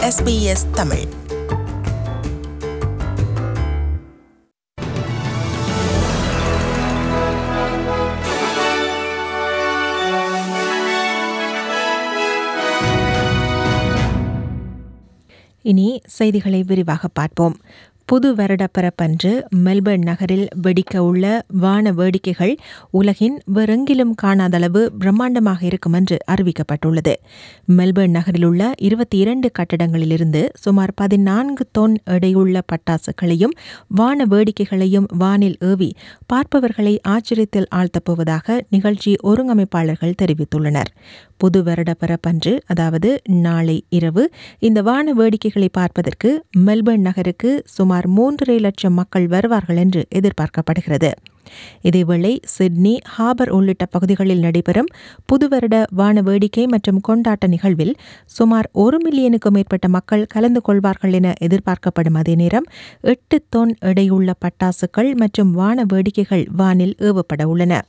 SBS Tamil இனி செய்திகளை விரிவாக பார்ப்போம் புது வருட பிறப்பன்று மெல்பர்ன் நகரில் வெடிக்க உள்ள வான வேடிக்கைகள் உலகின் வேறெங்கிலும் காணாதளவு பிரம்மாண்டமாக இருக்கும் என்று அறிவிக்கப்பட்டுள்ளது மெல்பர்ன் நகரில் உள்ள இருபத்தி இரண்டு கட்டடங்களிலிருந்து சுமார் பதினான்கு தொன் எடையுள்ள பட்டாசுகளையும் வான வேடிக்கைகளையும் வானில் ஏவி பார்ப்பவர்களை ஆச்சரியத்தில் ஆழ்த்தப்போவதாக நிகழ்ச்சி ஒருங்கமைப்பாளர்கள் தெரிவித்துள்ளனர் புது வருட பிறப்பன்று அதாவது நாளை இரவு இந்த வான வேடிக்கைகளை பார்ப்பதற்கு மெல்பர்ன் நகருக்கு சுமார் மூன்றரை லட்சம் மக்கள் வருவார்கள் என்று எதிர்பார்க்கப்படுகிறது இதேவேளை சிட்னி ஹாபர் உள்ளிட்ட பகுதிகளில் நடைபெறும் புது வருட வான வேடிக்கை மற்றும் கொண்டாட்ட நிகழ்வில் சுமார் ஒரு மில்லியனுக்கும் மேற்பட்ட மக்கள் கலந்து கொள்வார்கள் என எதிர்பார்க்கப்படும் அதே நேரம் எட்டு தொன் எடையுள்ள பட்டாசுகள் மற்றும் வான வேடிக்கைகள் வானில் ஏவப்பட உள்ளன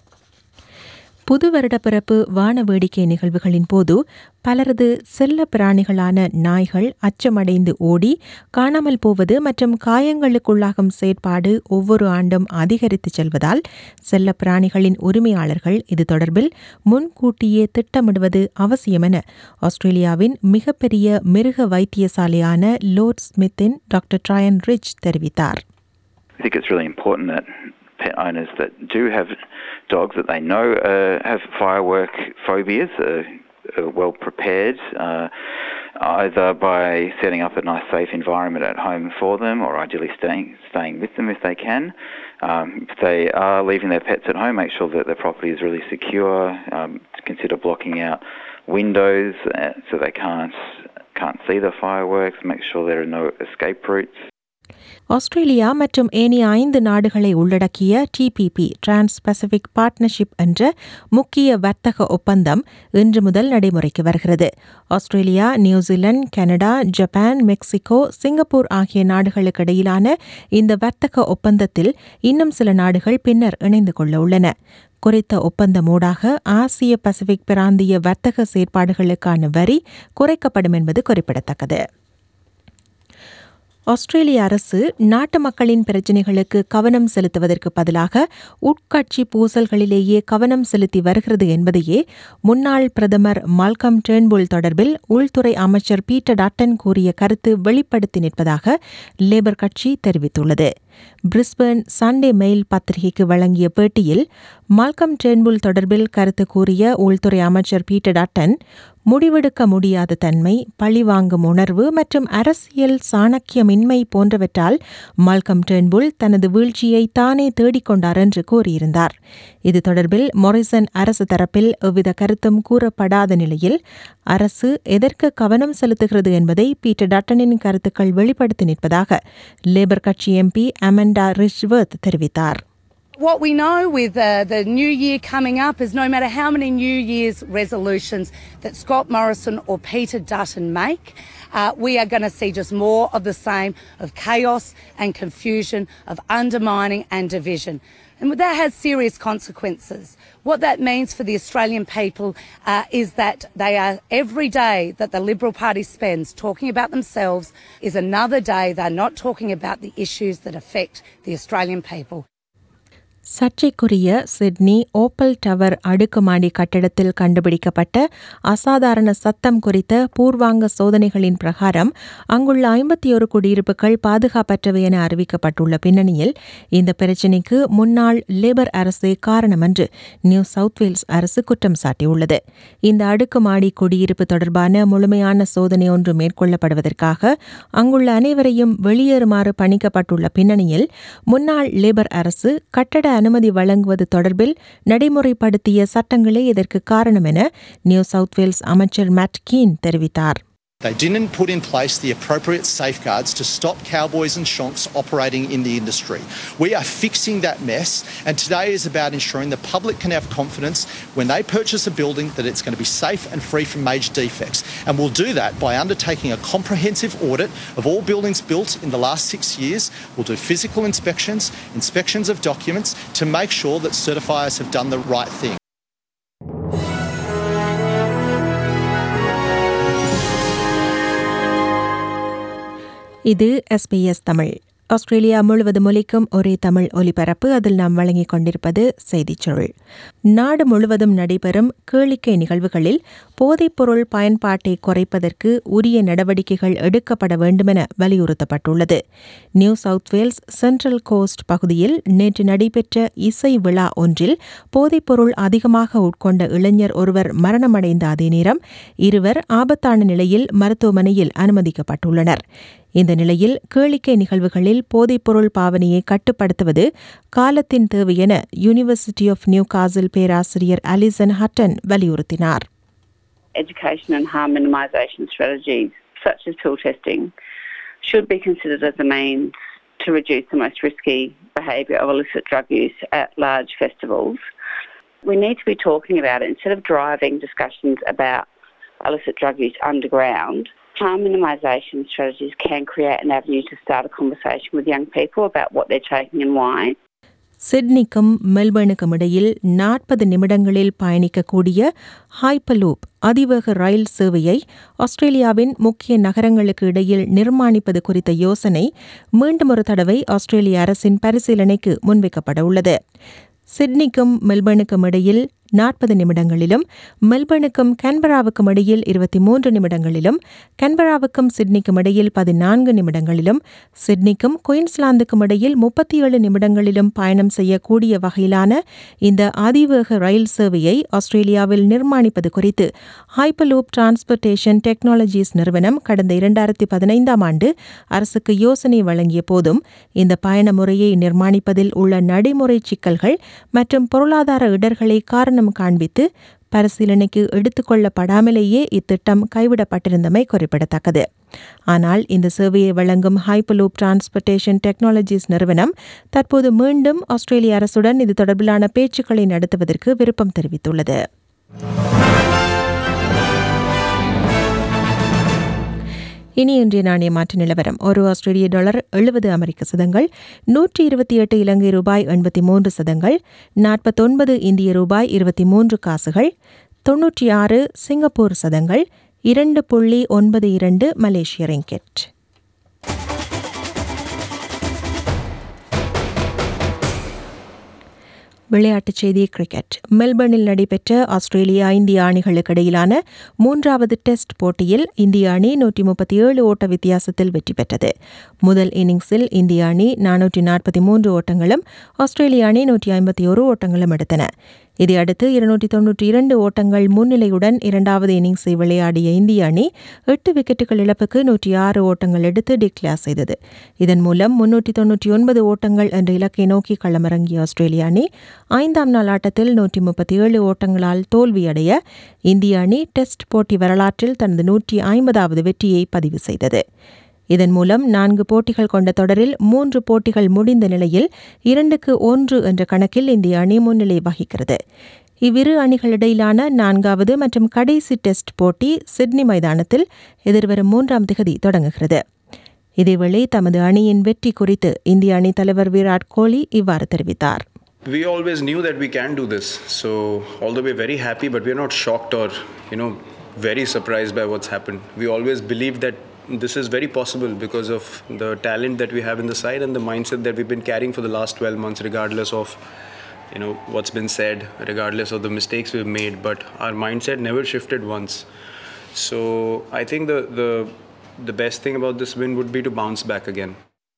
புது வருட பிறப்பு வான வேடிக்கை நிகழ்வுகளின் போது பலரது செல்ல பிராணிகளான நாய்கள் அச்சமடைந்து ஓடி காணாமல் போவது மற்றும் காயங்களுக்குள்ளாகும் செயற்பாடு ஒவ்வொரு ஆண்டும் அதிகரித்து செல்வதால் செல்ல பிராணிகளின் உரிமையாளர்கள் இது தொடர்பில் முன்கூட்டியே திட்டமிடுவது அவசியம் என ஆஸ்திரேலியாவின் மிகப்பெரிய மிருக வைத்தியசாலையான லோர்ட் ஸ்மித்தின் டாக்டர் ட்ரயன் ரிச் தெரிவித்தார் I think it's really important that pet owners that do have dogs that they know uh, have firework phobias are, are well prepared, uh, either by setting up a nice safe environment at home for them or ideally staying, staying with them if they can. Um, if they are leaving their pets at home, make sure that their property is really secure. Um, consider blocking out windows uh, so they can't can't see the fireworks. Make sure there are no escape routes. Australia மற்றும் ஏனைய ஐந்து நாடுகளை உள்ளடக்கிய DPP trans Pacific partnership என்ற முக்கிய வர்த்தக ஒப்பந்தம் இன்று முதல் நடைமுறைக்கு வருகிறது Australia New Zealand Canada Japan Mexico Singapore ஆகிய நாடுகளுக்கு இடையிலான இந்த வர்த்தக ஒப்பந்தத்தில் இன்னும் சில நாடுகள் பின்னர் இணைந்து கொள்ள உள்ளன குறித்த ஒப்பந்தமூடாக ஆசிய பசிபிக் பிராந்திய வர்த்தக செயற்பாடுகளுக்கான வரி குறைக்கப்படும் என்பது குறிப்பிடத்தக்கது ஆஸ்திரேலிய அரசு நாட்டு மக்களின் பிரச்சினைகளுக்கு கவனம் செலுத்துவதற்கு பதிலாக உட்கட்சி பூசல்களிலேயே கவனம் செலுத்தி வருகிறது என்பதையே முன்னாள் பிரதமர் மால்கம் டேர்ன்புல் தொடர்பில் உள்துறை அமைச்சர் பீட்டர் டாட்டன் கூறிய கருத்து வெளிப்படுத்தி நிற்பதாக லேபர் கட்சி தெரிவித்துள்ளது பிரிஸ்பர்ன் சண்டே மெயில் பத்திரிகைக்கு வழங்கிய பேட்டியில் மால்கம் டேர்ன்புல் தொடர்பில் கருத்து கூறிய உள்துறை அமைச்சர் பீட்டர் டாட்டன் முடிவெடுக்க முடியாத தன்மை பழிவாங்கும் உணர்வு மற்றும் அரசியல் சாணக்கியமின்மை போன்றவற்றால் மால்கம் டேர்ன்புல் தனது வீழ்ச்சியை தானே தேடிக்கொண்டார் என்று கூறியிருந்தார் இது தொடர்பில் மொரிசன் அரசு தரப்பில் எவ்வித கருத்தும் கூறப்படாத நிலையில் அரசு எதற்கு கவனம் செலுத்துகிறது என்பதை பீட்டர் டட்டனின் கருத்துக்கள் வெளிப்படுத்தி நிற்பதாக லேபர் கட்சி எம்பி அமெண்டா ரிஷ்வர்த் தெரிவித்தார் What we know with uh, the new year coming up is no matter how many New Year's resolutions that Scott Morrison or Peter Dutton make, uh, we are going to see just more of the same of chaos and confusion, of undermining and division. And that has serious consequences. What that means for the Australian people uh, is that they are every day that the Liberal Party spends talking about themselves is another day they're not talking about the issues that affect the Australian people. சர்ச்சைக்குரிய Sydney Opal tower அடுக்குமாடி கட்டடத்தில் கண்டுபிடிக்கப்பட்ட அசாதாரண சத்தம் குறித்த பூர்வாங்க சோதனைகளின் பிரகாரம் அங்குள்ள ஐம்பத்தி ஒரு குடியிருப்புகள் பாதுகாப்பற்றவை என அறிவிக்கப்பட்டுள்ள பின்னணியில் இந்த பிரச்சினைக்கு முன்னாள் லேபர் அரசே காரணம் என்று நியூ சவுத் வேல்ஸ் அரசு குற்றம் சாட்டியுள்ளது இந்த அடுக்குமாடி குடியிருப்பு தொடர்பான முழுமையான சோதனை ஒன்று மேற்கொள்ளப்படுவதற்காக அங்குள்ள அனைவரையும் வெளியேறுமாறு பணிக்கப்பட்டுள்ள பின்னணியில் முன்னாள் லேபர் அரசு கட்டட அனுமதி வழங்குவது தொடர்பில் நடைமுறைப்படுத்திய சட்டங்களே இதற்கு காரணம் என நியூ சவுத் வேல்ஸ் அமைச்சர் மேட் கீன் தெரிவித்தார் They didn't put in place the appropriate safeguards to stop cowboys and shonks operating in the industry. We are fixing that mess, and today is about ensuring the public can have confidence when they purchase a building that it's going to be safe and free from major defects. And we'll do that by undertaking a comprehensive audit of all buildings built in the last six years. We'll do physical inspections, inspections of documents to make sure that certifiers have done the right thing. இது SBS Tamil Australia முழுவதும் ஒலிக்கும் ஒரே தமிழ் ஒலிபரப்பு அதில் நாம் வழங்கிக் கொண்டிருப்பது செய்திச் சுருள் நாடு முழுவதும் நடைபெறும் கேளிக்கை நிகழ்வுகளில் போதைப்பொருள் பயன்பாட்டை குறைப்பதற்கு உரிய நடவடிக்கைகள் எடுக்கப்பட வேண்டுமென வலியுறுத்தப்பட்டுள்ளது New South Wales Central Coast பகுதியில் நேற்று நடைபெற்ற இசை விழா ஒன்றில் போதைப்பொருள் அதிகமாக உட்கொண்ட இளைஞர் ஒருவர் மரணமடைந்த அதே நேரம் இருவர் ஆபத்தான நிலையில் மருத்துவமனையில் அனுமதிக்கப்பட்டுள்ளனர் இந்த நிலையில் கேளிக்கை நிகழ்வுகளில் போதைப்பொருள் பாவனையை கட்டுப்படுத்துவது காலத்தின் தேவை என யூனிவர்சிட்டி ஆஃப் நியூ காசில் பேராசிரியர் அலிசன் ஹட்டன் வலியுறுத்தினார் education and harm minimisation strategies, such as pill testing, should be considered as a means to reduce the most risky behaviour of illicit drug use at large festivals. We need to be talking about it instead of driving discussions about illicit drug use underground. Harm minimisation strategies can create an avenue to start a conversation with young people about what they're taking and why. சிட்னிக்கும் மெல்பர்னுக்கும் இடையில் நாற்பது நிமிடங்களில் பயணிக்கக்கூடிய ஹைப்பலூப் அதிவேக ரயில் சேவையை ஆஸ்திரேலியாவின் முக்கிய நகரங்களுக்கு இடையில் நிர்மாணிப்பது குறித்த யோசனை மீண்டும் ஒரு தடவை ஆஸ்திரேலிய அரசின் பரிசீலனைக்கு முன்வைக்கப்பட உள்ளது சிட்னிக்கும் மெல்பர்னுக்கும் இடையில் நாற்பது நிமிடங்களிலும் மெல்பர்னுக்கும் கேன்பராவுக்கும் இடையில் இருபத்தி மூன்று நிமிடங்களிலும் கேன்பராவுக்கும் சிட்னிக்கும் இடையில் பதினான்கு நிமிடங்களிலும் சிட்னிக்கும் குயின்ஸ்லாந்துக்கும் இடையில் முப்பத்தி ஏழு நிமிடங்களிலும் பயணம் செய்யக்கூடிய வகையிலான இந்த அதிவேக ரயில் சேவையை ஆஸ்திரேலியாவில் நிர்மாணிப்பது குறித்து ஹைப்பலூப் டிரான்ஸ்போர்ட்டேஷன் டெக்னாலஜிஸ் நிறுவனம் கடந்த இரண்டாயிரத்தி பதினைந்தாம் ஆண்டு அரசுக்கு யோசனை வழங்கிய போதும் இந்த பயண முறையை நிர்மாணிப்பதில் உள்ள நடைமுறை சிக்கல்கள் மற்றும் பொருளாதார இடர்களை காரணம் காண்பித்து பரிசீலனைக்கு எடுத்துக்கொள்ளப்படாமலேயே இத்திட்டம் கைவிடப்பட்டிருந்தமை குறிப்பிடத்தக்கது ஆனால் இந்த சேவையை வழங்கும் ஹைப்பலூப் டிரான்ஸ்போர்ட்டேஷன் டெக்னாலஜிஸ் நிறுவனம் தற்போது மீண்டும் ஆஸ்திரேலிய அரசுடன் இது தொடர்பிலான பேச்சுக்களை நடத்துவதற்கு விருப்பம் தெரிவித்துள்ளது இனி இன்றைய நாணய மாற்று நிலவரம் ஒரு ஆஸ்திரேலிய டாலர் எழுபது அமெரிக்க சதங்கள் நூற்றி இருபத்தி எட்டு இலங்கை ரூபாய் எண்பத்தி மூன்று சதங்கள் நாற்பத்தொன்பது இந்திய ரூபாய் இருபத்தி மூன்று காசுகள் தொன்னூற்றி ஆறு சிங்கப்பூர் சதங்கள் இரண்டு புள்ளி ஒன்பது இரண்டு மலேசிய ரிங்கெட் விளையாட்டுச் செய்தி கிரிக்கெட் மெல்பர்னில் நடைபெற்ற ஆஸ்திரேலியா இந்திய அணிகளுக்கு இடையிலான மூன்றாவது டெஸ்ட் போட்டியில் இந்திய அணி நூற்றி முப்பத்தி ஏழு ஓட்ட வித்தியாசத்தில் வெற்றி பெற்றது முதல் இன்னிங்ஸில் இந்திய அணி நானூற்றி நாற்பத்தி மூன்று ஓட்டங்களும் ஆஸ்திரேலிய அணி நூற்றி ஐம்பத்தி ஒரு ஓட்டங்களும் எடுத்தன இதையடுத்து இருநூற்றி தொன்னூற்றி இரண்டு ஓட்டங்கள் முன்னிலையுடன் இரண்டாவது இன்னிங்ஸை விளையாடிய இந்திய அணி எட்டு விக்கெட்டுகள் இழப்புக்கு நூற்றி ஆறு ஓட்டங்கள் எடுத்து டிக்ளேர் செய்தது இதன் மூலம் முன்னூற்றி தொன்னூற்றி ஒன்பது ஓட்டங்கள் என்ற இலக்கை நோக்கி களமிறங்கிய ஆஸ்திரேலிய அணி ஐந்தாம் நாள் ஆட்டத்தில் நூற்றி முப்பத்தி ஏழு ஓட்டங்களால் தோல்வியடைய இந்திய அணி டெஸ்ட் போட்டி வரலாற்றில் தனது நூற்றி ஐம்பதாவது வெற்றியை பதிவு செய்தது இதன் மூலம் நான்கு போட்டிகள் கொண்ட தொடரில் மூன்று போட்டிகள் முடிந்த நிலையில் இரண்டுக்கு ஒன்று என்ற கணக்கில் இந்திய அணி முன்னிலை வகிக்கிறது இவ்விரு அணிகளிடையிலான நான்காவது மற்றும் கடைசி டெஸ்ட் போட்டி சிட்னி மைதானத்தில் எதிர்வரும் மூன்றாம் திகதி தொடங்குகிறது இதேவேளை தமது அணியின் வெற்றி குறித்து இந்திய அணி தலைவர் விராட் கோலி இவ்வாறு தெரிவித்தார் We always knew that we can do this. So, although we're very happy, but we're not shocked or, you know, very surprised by what's happened. We always believed that this is very possible because of the talent that we have in the side and the mindset that we've been carrying for the last 12 months, regardless of, you know, what's been said, regardless of the mistakes we've made. But our mindset never shifted once. So, I think the the the best thing about this win would be to bounce back again.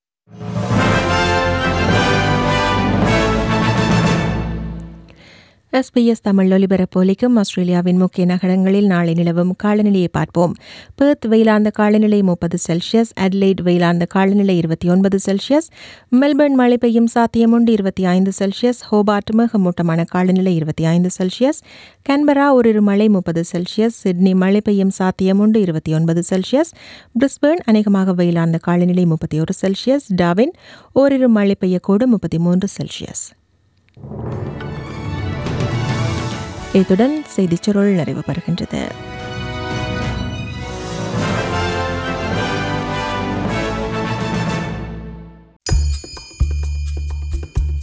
SBS Tamil ஒலிபரப்பு ஒலிக்கும் ஆஸ்திரேலியாவின் முக்கிய நகரங்களில் நாளை நிலவும் காலநிலையை பார்ப்போம் Perth வெயிலார்ந்த காலநிலை முப்பது செல்சியஸ் அட்லைட் வெயிலார்ந்த காலநிலை இருபத்தி ஒன்பது செல்சியஸ் மெல்பர்ன் மழை பெய்யும் சாத்தியமுண்டு இருபத்தி ஐந்து செல்சியஸ் ஹோபார்ட் மிகமூட்டமான காலநிலை இருபத்தி ஐந்து செல்சியஸ் கன்பரா ஓரிரு மழை முப்பது செல்சியஸ் சிட்னி மழை பெய்யும் சாத்தியமுண்டு இருபத்தி ஒன்பது செல்சியஸ் பிரிஸ்பேர்ன் அநேகமாக வெயிலார்ந்த காலநிலை முப்பத்தி ஒரு செல்சியஸ் டாவின் ஓரிரு மழை பெய்யக்கூடும் முப்பத்தி மூன்று செல்சியஸ் இத்துடன் செய்திச் சுருள் நிறைவு பெறுகின்றது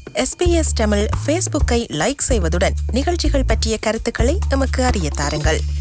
எஸ்பிஎஸ் தமிழ் ஃபேஸ்புக்கை லைக் செய்வதுடன் நிகழ்ச்சிகள் பற்றிய கருத்துக்களை எமக்கு அறிய தாருங்கள்